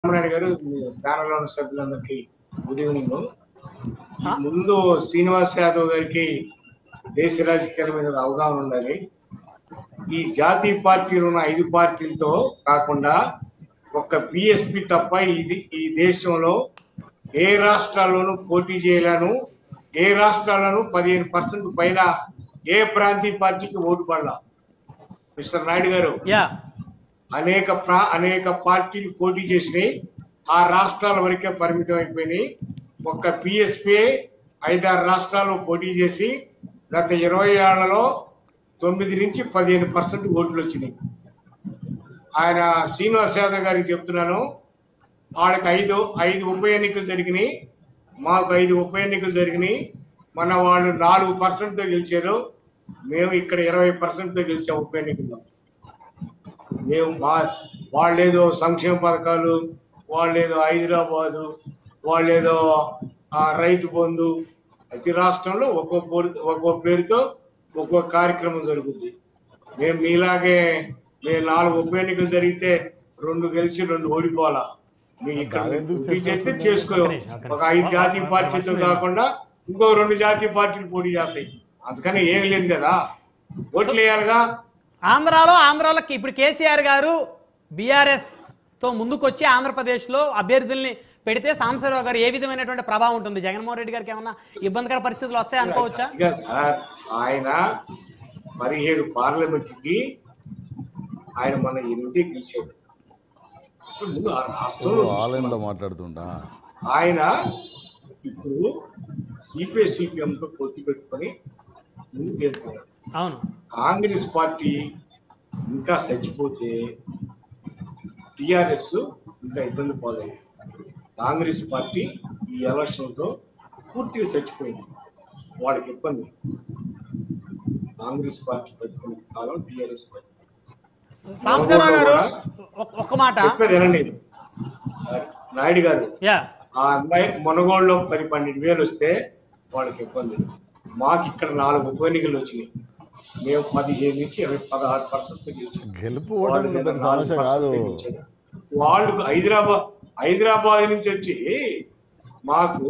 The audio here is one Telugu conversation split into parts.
రామనాయుడు గారు ప్యానల్ ఉన్న సభ్యులందరికీ గుడ్ ఈవినింగ్ సా- ముందు శ్రీనివాస్ యాదవ్ గారికి దేశ రాజకీయాల మీద అవగాహన ఉండాలి ఈ జాతీయ పార్టీలు ఉన్న ఐదు పార్టీలతో కాకుండా ఒక్క బిఎస్పి తప్ప ఇది ఈ దేశంలో ఏ రాష్ట్రాల్లోనూ పోటీ చేయలేను ఏ రాష్ట్రాల్లోనూ పదిహేను పర్సెంట్ పైన ఏ ప్రాంతీయ పార్టీకి ఓటు పడలా మిస్టర్ నాయుడు గారు యా అనేక ప్రా అనేక పార్టీలు పోటీ చేసినాయి ఆ రాష్ట్రాల వరకే పరిమితం అయిపోయినాయి ఒక్క పిఎస్పీ ఐదారు రాష్ట్రాల్లో పోటీ చేసి గత ఇరవై ఏళ్లలో తొమ్మిది నుంచి పదిహేను పర్సెంట్ ఓట్లు వచ్చినాయి ఆయన శ్రీనివాస్ యాదవ్ గారికి చెప్తున్నాను వాళ్ళకి ఐదు ఐదు ఉప ఎన్నికలు జరిగినాయి మాకు ఐదు ఉప ఎన్నికలు జరిగినాయి మన వాళ్ళు నాలుగు పర్సెంట్తో గెలిచారు మేము ఇక్కడ ఇరవై పర్సెంట్తో గెలిచాం ఉప ఎన్నికల్లో మేము మా వాళ్ళేదో సంక్షేమ పథకాలు వాళ్ళేదో హైదరాబాదు వాళ్ళేదో ఆ రైతు బంధు ప్రతి రాష్ట్రంలో ఒక్కో పేరు ఒక్కో పేరుతో ఒక్కో కార్యక్రమం జరుగుతుంది మేము మీలాగే మేము నాలుగు ఉప ఎన్నికలు జరిగితే రెండు గెలిచి రెండు ఓడిపోవాలా మీ ఇక్కడ అదెందుకు పోటీ చేస్తే చర్చ చేసుకో ఒక్క నిమిషం, ఒక్క ఒక నిమిషం. ఐదు జాతీయ పార్టీతో కాకుండా ఇంకో రెండు జాతీయ పార్టీలు పోటీ చేస్తాయి అందుకని ఏం లేదు కదా ఓట్లు వేయాలిగా ఆంధ్రాలో ఆంధ్రాలోకి ఇప్పుడు కేసీఆర్ గారు బీఆర్ఎస్ తో ముందుకొచ్చి ఆంధ్రప్రదేశ్లో అభ్యర్థుల్ని పెడితే సాంబశివరావు గారు ఏ విధమైనటువంటి ప్రభావం ఉంటుంది జగన్మోహన్ రెడ్డి గారికి ఏమన్నా ఇబ్బందికర పరిస్థితులు వస్తాయి అనుకోవచ్చా ఇక సార్ ఆయన పదిహేడు పార్లమెంట్కి ఆయన మన ఎనిమిది గెలిచాడు అసలు ముందు ఆ రాష్ట్రంలో ఆన్లైన్లో మాట్లాడుతుంటా ఆయన ఇప్పుడు సిపిఐ సిపిఎంతో పొత్తు పెట్టుకొని ముందుకు వెళ్తున్నాడు అవును కాంగ్రెస్ పార్టీ ఇంకా చచ్చిపోతే టిఆర్ఎస్ ఇంకా ఇబ్బంది పోలేదు కాంగ్రెస్ పార్టీ ఈ ఎలక్షన్తో పూర్తిగా చచ్చిపోయింది వాళ్ళకి ఇబ్బంది కాంగ్రెస్ పార్టీ బతికిన కాలం టిఆర్ఎస్ బతికింది సాంబశివరావు గారు ఒక్- ఒక్క మాట చెప్పేది వినండి నాయుడు గారు యా ఆ అమ్మాయి మునగోడులో పది పన్నెండు వేలు వస్తే వాళ్ళకి ఇబ్బంది మాకు ఇక్కడ నాలుగు ఉప ఎన్నికలు వచ్చినాయి మేము పదిహేను నుంచి ఇరవై పదహారు పర్సెంట్ గెలిచాం గెలుపు వాళ్ళు ఓటమి పెద్ద నాలుగు సమస్య కాదు పర్సెంట్ గెలిచారు. వాళ్ళు హైదరాబాద్ హైదరాబాద్ నుంచి వచ్చి మాకు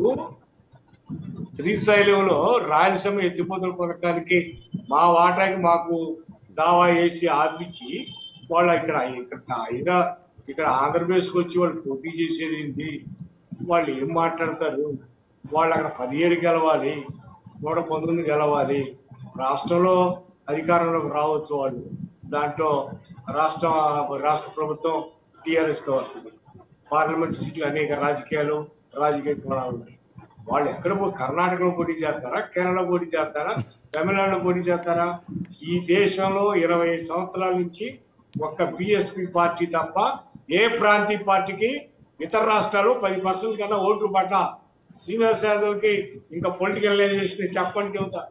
శ్రీశైలంలో రాయలసీమ ఎత్తిపోతల పథకానికి మా వాటాకి మాకు దావా వేసి ఆపించి వాళ్ళు ఇక్కడ ఇక్కడ హైదరా ఇక్కడ ఆంధ్రప్రదేశ్కి వచ్చి వాళ్ళు పోటీ చేసేది ఏంటి వాళ్ళు ఏం మాట్లాడతారు వాళ్ళు అక్కడ పదిహేడు గెలవాలి నూట పంతొమ్మిది గెలవాలి రాష్ట్రంలో అధికారంలోకి రావచ్చు వాళ్ళు దాంట్లో రాష్ట్ర రాష్ట్ర ప్రభుత్వం టీఆర్ఎస్కి వస్తుంది పార్లమెంట్ సీట్లు అనేక రాజకీయాలు రాజకీయ కోణాలు ఉన్నాయి వాళ్ళు ఎక్కడ పో కర్ణాటకలో పోటీ చేస్తారా కేరళలో పోటీ చేస్తారా తమిళనాడులో పోటీ చేస్తారా ఈ దేశంలో ఇరవై ఐదు సంవత్సరాల నుంచి ఒక్క బిఎస్పి పార్టీ తప్ప ఏ ప్రాంతీయ పార్టీకి ఇతర రాష్ట్రాలు పది పర్సెంట్ కన్నా ఓట్లు పడ్డా శ్రీనివాస్ యాదవ్కి ఇంకా పొలిటికల్ చెప్పండి చెబుతా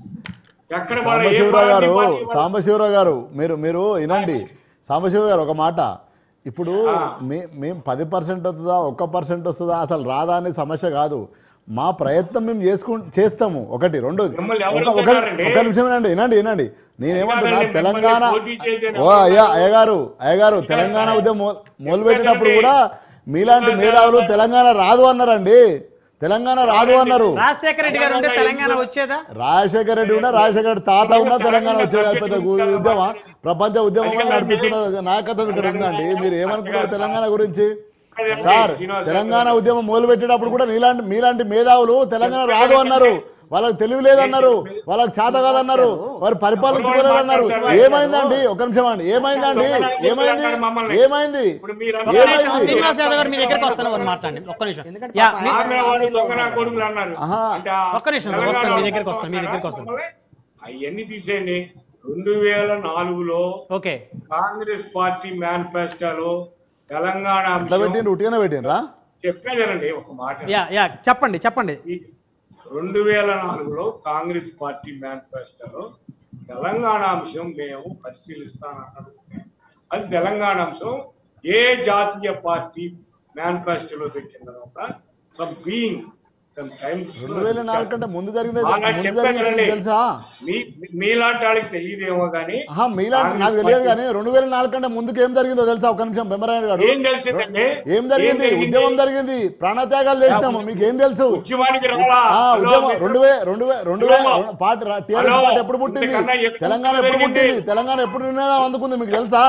ఎక్కడ వాళ్ళ ఏ సాంబశివరావు గారు ప్రాంతీయ పార్టీ వాళ్ళ- సాంబశివరావు గారు మీరు మీరు వినండి సాంబశివరావు గారు ఒక మాట ఇప్పుడు ఆ. మే మేము పది పర్సెంట్ వస్తుందా ఒక్క పర్సెంట్ వస్తుందా అసలు రాదా అనే సమస్య కాదు మా ప్రయత్నం మేము చేసుకు చేస్తాము ఒకటి రెండోది మిమ్మల్ని ఎవరు ఒక- ఒక వద్దన్నారండి? ఒక నిమిషం వినండి వినండి వినండి నేనేమంటున్నా కాదండి, తెలంగాణ మిమ్మల్ని పోటీ చేయదని ఓ అయ్యా అయ్యగారు అయ్యగారు తెలంగాణ ఉద్యమం మొ- మొదలుపెట్టినప్పుడు కూడా మీలాంటి మేధావులు తెలంగాణ రాదు అన్నారండి తెలంగాణ రాదు అన్నారు రాజశేఖర రెడ్డి గారు ఉంటే తెలంగాణ వచ్చేదా రాజశేఖర రెడ్డి ఉన్నా రాజశేఖర రెడ్డి తాత ఉన్నా తెలంగాణ వచ్చేది పెద్ద గు- ఉద్యమ ప్రపంచ ఉద్యమం నడిపించిన నాయకత్వం ఇక్కడ ఉందండి మీరు ఏమనుకుంటారు తెలంగాణ గురించి సార్ తెలంగాణ ఉద్యమం మొదలు పెట్టేటప్పుడు కూడా నీలాంటి మీలాంటి మేధావులు తెలంగాణ రాదు అన్నారు వాళ్ళకి తెలివి లేదన్నారు వాళ్ళకి చేత కాదన్నారు వారు పరిపాలించుకోలేదన్నారు ఏమైందండి ఒక నిమిషం అండి ఏమైందండి ఏమైంది ఏమైంది ఇప్పుడు మీరు ఒక్క నిమిషం, ఏమైంది శ్రీనివాస్ యాదవ్ గారు మీ దగ్గరికి వస్తాను వారు మాట్లాడండి ఒక్క నిమిషం యా మీ- ఆంధ్ర వాళ్ళు దొంగ నా కొడుకులు అన్నారు ఆహా. అంటే ఆ ఒక్క నిమిషం, తెలంగాణ వస్తాను, మీ వాళ్ళు దగ్గరికి వస్తాను, మీ దగ్గరికి వస్తాను. మమ్మల్ని అవన్నీ తీసేయండి రెండు వేల నాలుగులో ఓకే కాంగ్రెస్ పార్టీ మేనిఫెస్టోలో తెలంగాణ ఎట్లా అంశం పెట్టిండ్రు ఉట్టిగానే పెట్టిండ్రా చెప్పేదేనండి ఒక మాట యా యా చెప్పండి చెప్పండి ఈ రెండు వేల నాలుగులో కాంగ్రెస్ పార్టీ మేనిఫెస్టోలో తెలంగాణ అంశం మేము పరిశీలిస్తానన్నారు అది తెలంగాణ అంశం ఏ జాతీయ పార్టీ మేనిఫెస్టోలో పెట్టిన తర్వాత సమ్ బీయింగ్ కొంచెం టైం రెండు వేల నాలుగు కంటే ముందు జరిగినది ఆ, నాకు ముందు చెప్పాను జరిగినది మీకు కదండి. తెలుసా మీ మీలాంటి వాళ్ళకి తెలియదేమో కానీ ఆహా మీలాంటి నాకు తెలియదు కానీ రెండు వేల నాలుగు కంటే ముందుకు ఏం జరిగిందో తెలుసా ఒక నిమిషం బెమ్మరాయణ గారు ఏం తెలిసిందండి ఏం జరిగింది ఉద్యమం జరిగింది ప్రాణత్యాగాలు చేసినాము మీకు ఏం తెలుసు ఉద్యమానికి రాలా ఆ హలో, ఉద్యమం మిత్రులు. రెండు వే రెండు వే రెండు వే హలో. రెండు- పార్టీ టీఆర్ఎస్ హలో. పార్టీ ఎప్పుడు పుట్టింది ఇంతకన్నా ఎక్కువ తెలంగాణ ఎప్పుడు జరిగింది. పుట్టింది తెలంగాణ ఎప్పుడు నిర్ణయం అందుకుంది మీకు తెలుసా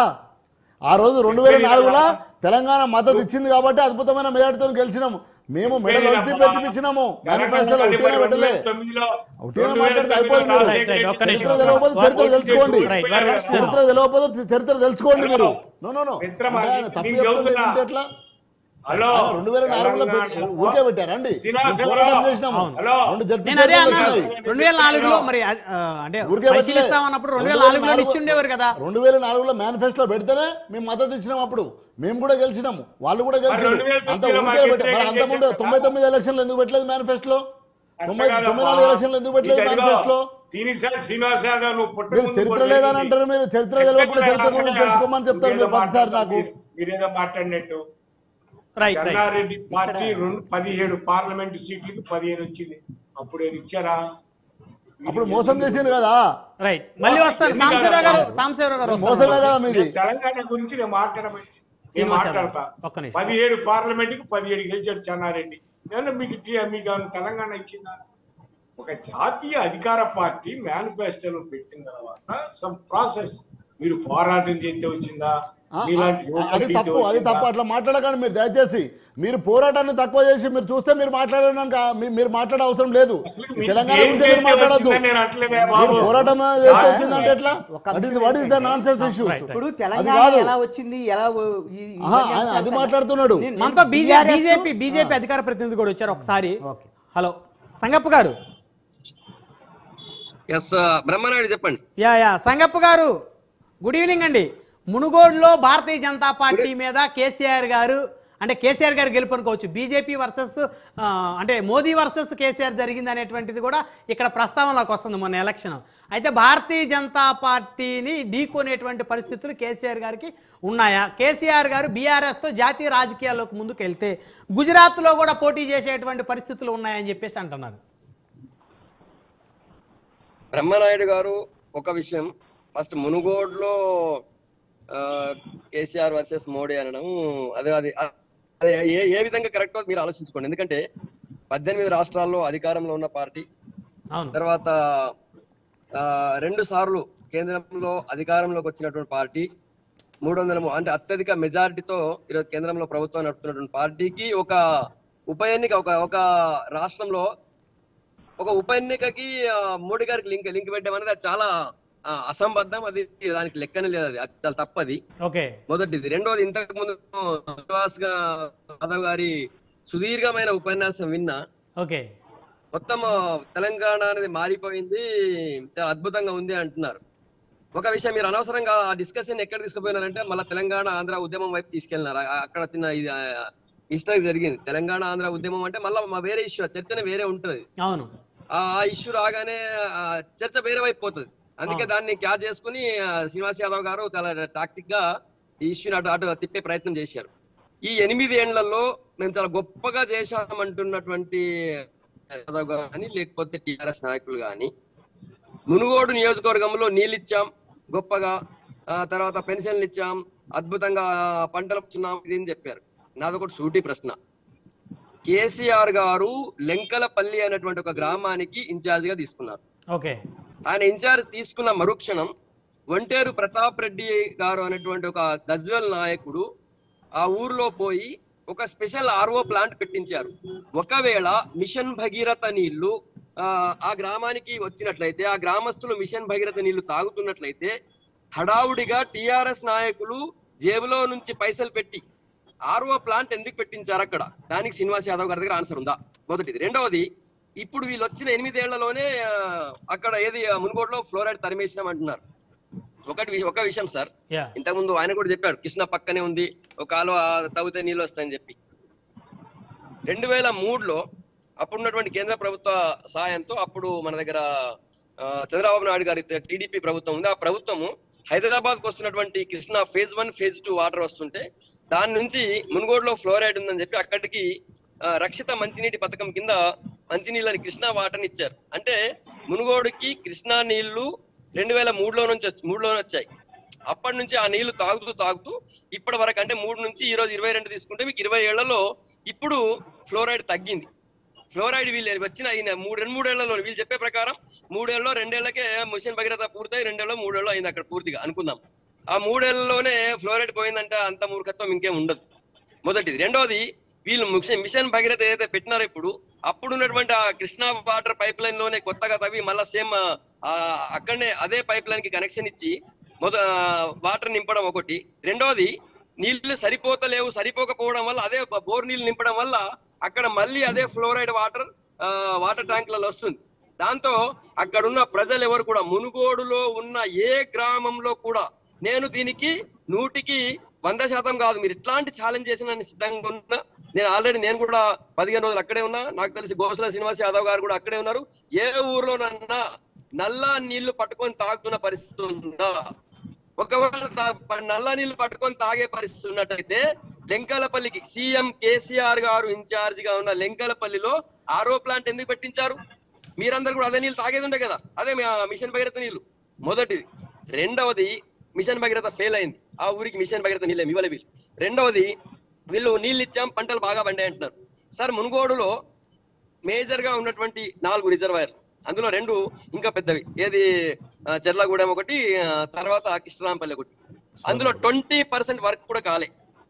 ఆ రోజు రెండు వేల నాలుగులో తెలంగాణ మద్దతు ఇచ్చింది కాబట్టి అద్భుతమైన మెజార్టీతో గెలిచినాము మేము మెడల్ వచ్చి పెట్టిపించినాము మేనిఫెస్టోలో ఉట్టినే పెట్టలే ఉట్టినే మాట్లాడితే అయిపోదు మీరు రైట్, రైట్, ఒక్క నిమిషం. చరిత్ర తెలియకపోతే చరిత్ర తెలుసుకోండి రైట్, వారు వస్తున్నారు. చరిత్ర తెలియకపోతే చరిత్ర తెలుసుకోండి మీరు నో నో నో మిత్రమా, అంటే ఆయన నీకు తప్పు చెబుతున్నా. చెప్తుంటే ఏంటి ఎట్లా హలో ఆయన రెండు వేల నాలుగులో పెట్టి- ఊరికే పెట్టారండి శ్రీనివాస్ మేము పోరాటం గారు. చేసినాము హలో. రెండు జడ్పీ నేను అదే చైర్మన్లు అన్నాను వచ్చినాయి. రెండు వేల నాలుగులో మరి అది, ఆ, అంటే ఊరికే పెట్టలే. పరిశీలిస్తామన్నప్పుడు రెండు వేల రెండు వేల నాలుగులో నాలుగు- ఇచ్చిండేవారు కదా రెండు వేల నాలుగులో మేనిఫెస్టో పెడితేనే మేము మద్దతు ఇచ్చినాం అప్పుడు మేము కూడా గెలిచినాము వాళ్ళు కూడా గెలిచారు రెండు వేల అంత తొమ్మిదిలో ఊరికే మాకు పెట్టారు మరి అంత ముందు వ్యతిరేకంగా తొంభై తొమ్మిది ఎలక్షన్లు ఎందుకు పెట్టలేదు మేనిఫెస్టోలో తొంభై అంతేకాదమ్మా. తొంభై నాలుగు ఎలక్షన్లు ఎందుకు పెట్టలేదు ఇదిగో, మేనిఫెస్టోలో శ్రీనివాస- శ్రీనివాస యాదవ్ నువ్వు పుట్టక మీరు ముందు చరిత్ర కూడా లేదని జరిగింది. అంటారు మీరు చరిత్ర తెలియకుండా చరిత్ర గురించి తెలుసుకోమని చెప్తారు మీరు మీరేదో ప్రతిసారి నాకు మాట్లాడుతున్నారు. మీరేదో మాట్లాడినట్టు రైట్ రైట్ చెన్నారెడ్డి పార్టీ రెండు పదిహేడు పార్లమెంట్ సీట్లకు పదిహేను వచ్చింది అప్పుడు ఏది ఇచ్చారా అప్పుడు మోసం చేసింది కదా రైట్ మళ్ళీ వస్తారు సాంబశివరావు గారు సాంబశివరావు గారు మోసమే వస్తారు కదా మీది నేను తెలంగాణ గురించి నేను మాట్లాడమని నేను శ్రీనివాస్ యాదవ్. మాట్లాడతా ఒక్క నిమిషం. పదిహేడు పార్లమెంట్ కి పదిహేడు గెలిచాడు చెన్నారెడ్డి నేను మీకు టీ- మీకు ఏమైనా తెలంగాణ ఇచ్చిందా ఒక జాతీయ అధికార పార్టీ మేనిఫెస్టోలో పెట్టిన తర్వాత సమ్ ప్రాసెస్ మీరు పోరాటం చేస్తే వచ్చిందా ఆ, మీలాంటి ఆ, యువకులు అది చేస్తే తప్పు అది వచ్చిందా? తప్పు అట్లా మాట్లాడకండి మీరు దయచేసి మీరు పోరాటాన్ని తక్కువ చేసి మీరు చూస్తే మీరు మాట్లాడడానికి ఆ- మీ- మీరు మాట్లాడే అవసరం లేదు అసలు ఈ మీరు తెలంగాణ ఏం గురించి మీరు చేస్తే మాట్లాడద్దు వచ్చిందని నేను అంటలేదే మీరు బాబు. పోరాటం చేస్తే వచ్చిందంటే ఎట్లా ఒక్క వాట్ ఈస్ నిమిషం వాట్ ఈస్ ద ఏంటంటే, నాన్ సెన్స్ ఇష్యూ రైట్, ఇప్పుడు అది తెలంగాణ కాదు ఎలా వచ్చింది ఎలా ఓ- ఈ- ఈ ఆహా, ఇవన్నీ ఆయన అది అంశాలు మాట్లాడుతున్నాడు నేను- మనతో నేను బీజేపీ BRS బీజేపీ బీజేపీ అధికార ప్రతినిధి కూడా వచ్చారు ఒకసారి ఓకే. హలో సంగప్ప గారు ఎస్ బ్రహ్మనాయుడు చెప్పండి యా యా సంగప్ప గారు గుడ్ ఈవినింగ్ అండి మునుగోడులో భారతీయ జనతా పార్టీ మీద కేసీఆర్ గారు అంటే కేసీఆర్ గారు గెలుపు అనుకోవచ్చు బీజేపీ వర్సెస్ అంటే మోదీ వర్సెస్ కేసీఆర్ జరిగింది అనేటువంటిది కూడా ఇక్కడ ప్రస్తావనలోకి వస్తుంది మొన్న ఎలక్షన్ అయితే భారతీయ జనతా పార్టీని ఢీకొనేటువంటి పరిస్థితులు కేసీఆర్ గారికి ఉన్నాయా కేసీఆర్ గారు బీఆర్ఎస్తో జాతీయ రాజకీయాల్లోకి ముందుకు వెళ్తే గుజరాత్లో కూడా పోటీ చేసేటువంటి పరిస్థితులు ఉన్నాయని చెప్పేసి అంటున్నారు బ్రహ్మనాయుడు గారు ఒక విషయం ఫస్ట్ మునుగోడులో ఆ, కేసీఆర్ వర్సెస్ మోడీ అనడం అదే అది అదే ఏ ఏ విధంగా కరెక్టో మీరు ఆలోచించుకోండి ఎందుకంటే పద్దెనిమిది రాష్ట్రాల్లో అధికారంలో ఉన్న పార్టీ అవును తర్వాత ఆ, రెండు సార్లు కేంద్రంలో అధికారంలోకి వచ్చినటువంటి పార్టీ మూడు వందల ము- అంటే అత్యధిక మెజారిటీతో ఈరోజు కేంద్రంలో ప్రభుత్వం నడుపుతున్నటువంటి పార్టీకి ఒక ఉప ఎన్నిక ఒక ఒక రాష్ట్రంలో ఒక ఉప ఎన్నికకి ఆ, మోడీ గారికి లింక్ లింక్ పెట్టడం అనేది అది చాలా ఆ, అసంబద్ధం అది దానికి లెక్కనే లేదు అది అది చాలా తప్పది ఓకే మొదటిది రెండోది ఇంతకు ముందు శ్రీనివాస్ గా యాదవ్ గారి సుదీర్ఘమైన ఉపన్యాసం విన్నా ఓకే మొత్తం ఆ, తెలంగాణ అనేది మారిపోయింది చాలా అద్భుతంగా ఉంది అంటున్నారు ఒక విషయం మీరు అనవసరంగా ఆ డిస్కషన్ ఎక్కడ తీసుకుపోయినారంటే మళ్ళీ తెలంగాణ ఆంధ్ర ఉద్యమం వైపు తీసుకెళ్ళినారు ఆ- అక్కడ చిన్న ఇది మిస్టేక్ జరిగింది తెలంగాణ ఆంధ్ర ఉద్యమం అంటే మళ్ళీ మా వేరే ఇష్యూ చర్చనే వేరే ఉంటది అవును ఆ ఇష్యూ రాగానే ఆ చర్చ వేరే వైపు పోతుంది అందుకే దాన్ని క్యాచ్ చేసుకుని ఆ, శ్రీనివాస్ యాదవ్ గారు చాలా టాక్టిక్ గా ఈ ఇష్యూని అటు అటు తిప్పే ప్రయత్నం చేశారు ఈ ఎనిమిది ఏండ్లలో మేము చాలా గొప్పగా చేశామంటున్నటువంటి యాదవ్ గారు కానీ లేకపోతే టిఆర్ఎస్ నాయకులు కానీ మునుగోడు నియోజకవర్గంలో నీళ్ళు ఇచ్చాం గొప్పగా ఆ తర్వాత పెన్షన్లు ఇచ్చాం అద్భుతంగా పంటలు ఇచ్చున్నాం ఇది అని చెప్పారు నాదొకటి సూటి ప్రశ్న కేసీఆర్ గారు లెంకలపల్లి అనేటువంటి ఒక గ్రామానికి ఇన్ఛార్జ్ గా తీసుకున్నారు ఓకే ఆయన ఇన్ఛార్జ్ తీసుకున్న మరుక్షణం ఒంటేరు ప్రతాప్ రెడ్డి గారు అనేటువంటి ఒక గజ్వెల్ నాయకుడు ఆ ఊర్లో పోయి ఒక స్పెషల్ ఆర్ఓ ప్లాంట్ పెట్టించారు ఒకవేళ మిషన్ భగీరథ నీళ్లు ఆ, ఆ గ్రామానికి వచ్చినట్లయితే ఆ గ్రామస్తులు మిషన్ భగీరథ నీళ్లు తాగుతున్నట్లయితే హడావుడిగా టిఆర్ఎస్ నాయకులు జేబులో నుంచి పైసలు పెట్టి ఆర్ఓ ప్లాంట్ ఎందుకు పెట్టించారు అక్కడ దానికి శ్రీనివాస్ యాదవ్ గారి దగ్గర ఆన్సర్ ఉందా మొదటిది రెండవది ఇప్పుడు వీళ్ళు వచ్చిన ఎనిమిదేళ్లలోనే ఆ, అక్కడ ఏది ఆ, మునుగోడులో ఫ్లోరైడ్ తరిమేసినాం అంటున్నారు ఒకటి వి- ఒక విషయం సార్ యా ఇంతకుముందు ఆయన కూడా చెప్పాడు కృష్ణ పక్కనే ఉంది ఒక కాలువ తవ్వితే నీళ్ళు వస్తాయని చెప్పి రెండు వేల మూడులో అప్పుడున్నటువంటి కేంద్ర ప్రభుత్వ సాయంతో అప్పుడు మన దగ్గర ఆ, చంద్రబాబు నాయుడు గారి టీడీపీ ప్రభుత్వం ఉంది ఆ ప్రభుత్వము హైదరాబాద్ కు వస్తున్నటువంటి Krishna phase one phase two water వస్తుంటే దాని నుంచి మునుగోడులో ఫ్లోరైడ్ ఉందని చెప్పి అక్కడికి ఆ, రక్షిత మంచినీటి పథకం కింద మంచినీళ్ళని కృష్ణా వాటర్ని ఇచ్చారు అంటే మునుగోడుకి కృష్ణా నీళ్లు రెండు వేల మూడులో నుంచి వచ్చి- మూడులోనే వచ్చాయి అప్పటి నుంచి ఆ నీళ్లు తాగుతూ తాగుతూ ఇప్పటి వరకు అంటే మూడు నుంచి ఈ రోజు ఇరవై రెండు తీసుకుంటే మీకు ఇరవై ఏళ్లలో ఇప్పుడు ఫ్లోరైడ్ తగ్గింది ఫ్లోరైడ్ వీళ్ళు వచ్చిన ఈయన మూడు రెండు మూడేళ్లలో వీళ్ళు చెప్పే ప్రకారం మూడేళ్ళలో రెండేళ్లకే మిషన్ భగీరథ పూర్తయి రెండేళ్ళు మూడేళ్ళు అయింది అక్కడ పూర్తిగా అనుకుందాం ఆ మూడేళ్లలోనే ఫ్లోరైడ్ పోయిందంటే అంత మూర్ఖత్వం ఇంకేం ఉండదు మొదటిది రెండోది వీళ్ళు మిషన్ మిషన్ భగీరథ ఏదైతే పెట్టినారో ఇప్పుడు అప్పుడు ఉన్నటువంటి ఆ కృష్ణా వాటర్ పైప్ లైన్ లోనే కొత్తగా తవ్వి మళ్ళా సేమ్ అక్కడనే అదే పైప్ లైన్ కి కనెక్షన్ ఇచ్చి మొద వాటర్ నింపడం ఒకటి రెండోది నీళ్లు సరిపోతలేవు సరిపోకపోవడం వల్ల అదే బోర్ నీళ్లు నింపడం వల్ల అక్కడ మళ్ళీ అదే ఫ్లోరైడ్ వాటర్ వాటర్ ట్యాంకులలో వస్తుంది దాంతో అక్కడ ఉన్న ప్రజలు ఎవరు కూడా మునుగోడులో ఉన్న ఏ గ్రామంలో కూడా నేను దీనికి నూటికి వంద శాతం కాదు మీరు ఇట్లాంటి ఛాలెంజ్ చేసిన నేను సిద్ధంగా ఉన్నా నేను ఆల్రెడీ నేను కూడా పదిహేను రోజులు అక్కడే ఉన్నా నాకు తెలిసి గోసల శ్రీనివాస్ యాదవ్ గారు కూడా అక్కడే ఉన్నారు ఏ ఊర్లోనన్నా నల్ల నీళ్లు పట్టుకొని తాగుతున్న పరిస్థితి ఉందా ఒకవేళ తా- నల్ల నీళ్లు పట్టుకొని తాగే పరిస్థితి ఉన్నట్టయితే లెంకలపల్లికి సీఎం కేసీఆర్ గారు ఇన్ఛార్జ్ గా ఉన్న లెంకలపల్లిలో ఆరో ప్లాంట్ ఎందుకు పెట్టించారు మీరందరూ కూడా అదే నీళ్ళు తాగేది ఉండే కదా అదే మీ- ఆ మిషన్ భగీరథ నీళ్లు మొదటిది రెండవది మిషన్ భగీరథ ఫెయిల్ అయింది ఆ ఊరికి మిషన్ భగీరథ నీళ్ళు ఇవ్వలే వీళ్ళు రెండవది వీళ్ళు నీళ్ళు ఇచ్చాం పంటలు బాగా పండాయి అంటున్నారు సార్ మునుగోడులో మేజర్ గా ఉన్నటువంటి నాలుగు రిజర్వాయర్లు అందులో రెండు ఇంకా పెద్దవి ఏది ఆ, చెర్లగూడెం ఒకటి ఆ, తర్వాత కృష్ణరాంపల్లి ఒకటి అందులో ట్వంటీ పర్సెంట్ వర్క్ కూడా కాలే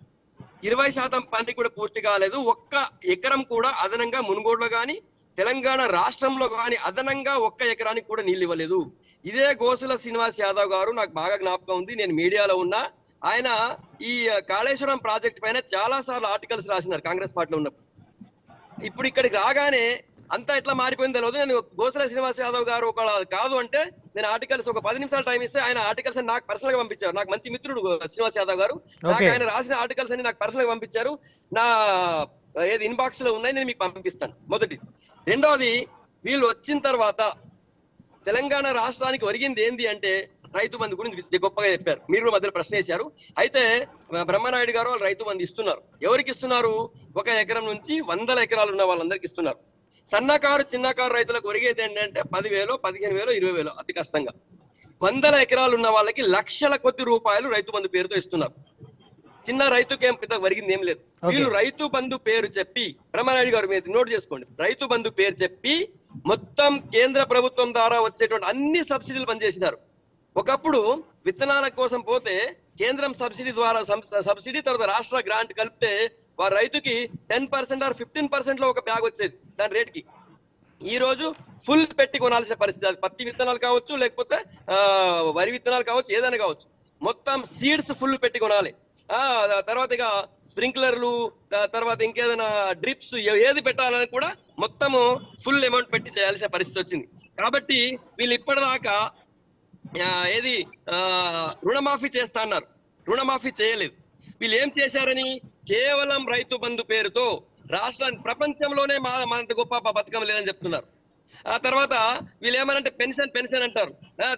ఇరవై శాతం పని కూడా పూర్తి కాలేదు ఒక్క ఎకరం కూడా అదనంగా మునుగోడులో గాని తెలంగాణ రాష్ట్రంలో గాని అదనంగా ఒక్క ఎకరానికి కూడా నీళ్ళు ఇవ్వలేదు ఇదే గోసుల శ్రీనివాస్ యాదవ్ గారు నాకు బాగా జ్ఞాపకం ఉంది నేను మీడియాలో ఉన్నా ఆయన ఈ కాళేశ్వరం ప్రాజెక్ట్ పైన చాలా సార్లు ఆర్టికల్స్ రాసినారు కాంగ్రెస్ పార్టీలో ఉన్నప్పుడు ఇప్పుడు ఇక్కడికి రాగానే అంతా ఎట్లా మారిపోయింది తెలియదు నేను గోసల శ్రీనివాస్ యాదవ్ గారు ఒక కాదు అంటే నేను ఆర్టికల్స్ ఒక పది నిమిషాలు టైం ఇస్తే ఆయన ఆర్టికల్స్ నాకు పర్సనల్ గా పంపించారు నాకు మంచి మిత్రుడు శ్రీనివాస్ యాదవ్ గారు నాకు Okay. ఆయన రాసిన ఆర్టికల్స్ అన్ని నాకు పర్సనల్ గా పంపించారు నా ఏది ఇన్బాక్స్ లో ఉన్నాయి నేను మీకు పంపిస్తాను మొదటి రెండోది వీళ్ళు వచ్చిన తర్వాత తెలంగాణ రాష్ట్రానికి ఒరిగింది ఏంది అంటే రైతు బంధు గురించి గొప్పగా చెప్పారు మీరు కూడా మధ్యలో ప్రశ్న వేశారు అయితే బ్రహ్మనాయుడు గారు వాళ్ళు రైతు బంధు ఇస్తున్నారు ఎవరికి ఇస్తున్నారు ఒక ఎకరం నుంచి వందల ఎకరాలు ఉన్న వాళ్ళందరికి ఇస్తున్నారు సన్నకారు చిన్నకారు రైతులకు ఒరిగేది ఏంటంటే పదివేలు పదిహేను వేలు ఇరవై వేలు అతి కష్టంగా వందల ఎకరాలు ఉన్న వాళ్ళకి లక్షల కొద్ది రూపాయలు రైతు బంధు పేరుతో ఇస్తున్నారు చిన్న రైతుకి ఏం పెద్ద వరిగింది ఏం లేదు వీళ్ళు రైతు బంధు పేరు చెప్పి బ్రహ్మనాయుడు గారు మీరు నోట్ చేసుకోండి రైతు బంధు పేరు చెప్పి మొత్తం కేంద్ర ప్రభుత్వం ద్వారా వచ్చేటువంటి అన్ని సబ్సిడీలు పనిచేసినారు ఒకప్పుడు విత్తనాల కోసం పోతే కేంద్రం సబ్సిడీ ద్వారా సం- సబ్సిడీ తర్వాత రాష్ట్ర గ్రాంట్ కలిపితే వారి రైతుకి ten percent or fifteen percent లో ఒక బ్యాగ్ వచ్చేది దాని రేట్కి ఈ రోజు ఫుల్ పెట్టి కొనాల్సిన పరిస్థితి అది పత్తి విత్తనాలు కావచ్చు లేకపోతే ఆ, వరి విత్తనాలు కావచ్చు ఏదైనా కావచ్చు మొత్తం సీడ్స్ ఫుల్ పెట్టి కొనాలి ఆ ఆ తర్వాత ఇక స్ప్రింక్లర్లు త- తర్వాత ఇంకేదైనా డ్రిప్స్ ఏది పెట్టాలని కూడా మొత్తము ఫుల్ అమౌంట్ పెట్టి చేయాల్సిన పరిస్థితి వచ్చింది కాబట్టి వీళ్ళు ఇప్పటిదాకా ఆ, ఏది ఆ, రుణమాఫీ చేస్తా అన్నారు రుణమాఫీ చేయలేదు వీళ్ళు ఏం చేశారని కేవలం రైతు బంధు పేరుతో రాష్ట్రాన్ని ప్రపంచంలోనే మా మనంత గొప్ప ప- పథకం లేదని చెప్తున్నారు ఆ తర్వాత వీళ్ళు ఏమనంటే పెన్షన్ పెన్షన్ అంటారు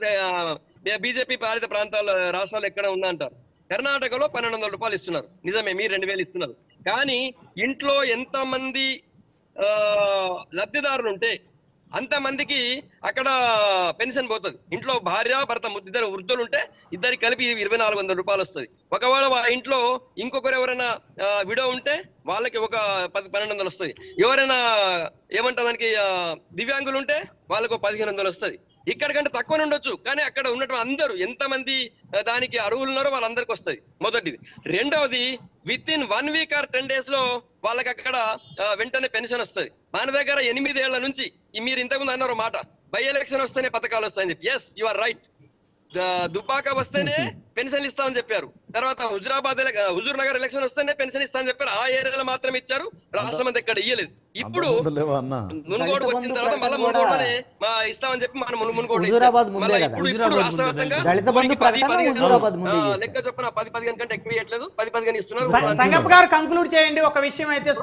బీజేపీ పాలిత ప్రాంతాల రాష్ట్రాలు ఎక్కడ ఉందా అంటారు కర్ణాటకలో పన్నెండు వందల రూపాయలు ఇస్తున్నారు నిజమే మీరు రెండు వేలు ఇస్తున్నారు కానీ ఇంట్లో ఎంత మంది ఆ, లబ్ధిదారులు ఉంటే అంతమందికి అక్కడ పెన్షన్ పోతుంది ఇంట్లో భార్య భర్త ము- ఇద్దరు వృద్ధులు ఉంటే ఇద్దరికి కలిపి ఇరవై నాలుగు వందల రూపాయలు వస్తుంది ఒకవేళ వా ఇంట్లో ఇంకొకరు ఎవరైనా విడో ఉంటే వాళ్ళకి ఒక పది పన్నెండు వందలు వస్తుంది ఎవరైనా ఏమంటారు దానికి ఆ, దివ్యాంగులు ఉంటే వాళ్ళకు ఒక పదిహేను వందలు వస్తుంది ఇక్కడ కంటే తక్కువ ఉండొచ్చు కానీ అక్కడ ఉన్నటువంటి అందరూ ఎంతమంది ఆ, దానికి అర్హులు ఉన్నారో వాళ్ళందరికి వస్తుంది మొదటిది రెండవది within one week or ten days లో వాళ్ళకి అక్కడ ఆ, వెంటనే పెన్షన్ వస్తుంది మన దగ్గర ఎనిమిదేళ్ల నుంచి ఈ మీరు ఇంతకుముందు అన్నారు మాట బై ఎలక్షన్ వస్తేనే పథకాలు వస్తాయని చెప్పి yes you are right Dubbaka వస్తేనే పెన్షన్ ఇస్తామని చెప్పారు తర్వాత హుజురాబాద్ ఎల- హుజూర్ నగర్ ఎలక్షన్ వస్తేనే పెన్షన్ ఇస్తామని చెప్పారు ఆ ఏరియాలో మాత్రమే ఇచ్చారు రాష్ట్రం అంతా ఇక్కడ ఇయ్యలేదు ఇప్పుడు అంతకుముందు లేవా అన్న మునుగోడు వచ్చిన తర్వాత మళ్ళీ మునుగోడులోనే మా ఇస్తామని చెప్పి మనం మును- మునుగోడు హుజూరాబాద్ ఇచ్చాం. ముందే మళ్ళీ కదా. ఇప్పుడు ఇప్పుడు హుజూరాబాద్ రాష్ట్ర ముందే వ్యాప్తంగా దళిత బంధు ఊరికి పది ప్రకటన పదిహేను హుజూరాబాద్ ముందే ఆ, చేశారు. లెక్క చొప్పున పది పదిహేను కంటే ఎక్కువ ఇవ్వట్లేదు పది పదిహేను ఇస్తున్నారు సంగప్ గారు కంక్లూడ్ చేయండి ఒక విషయం అయితే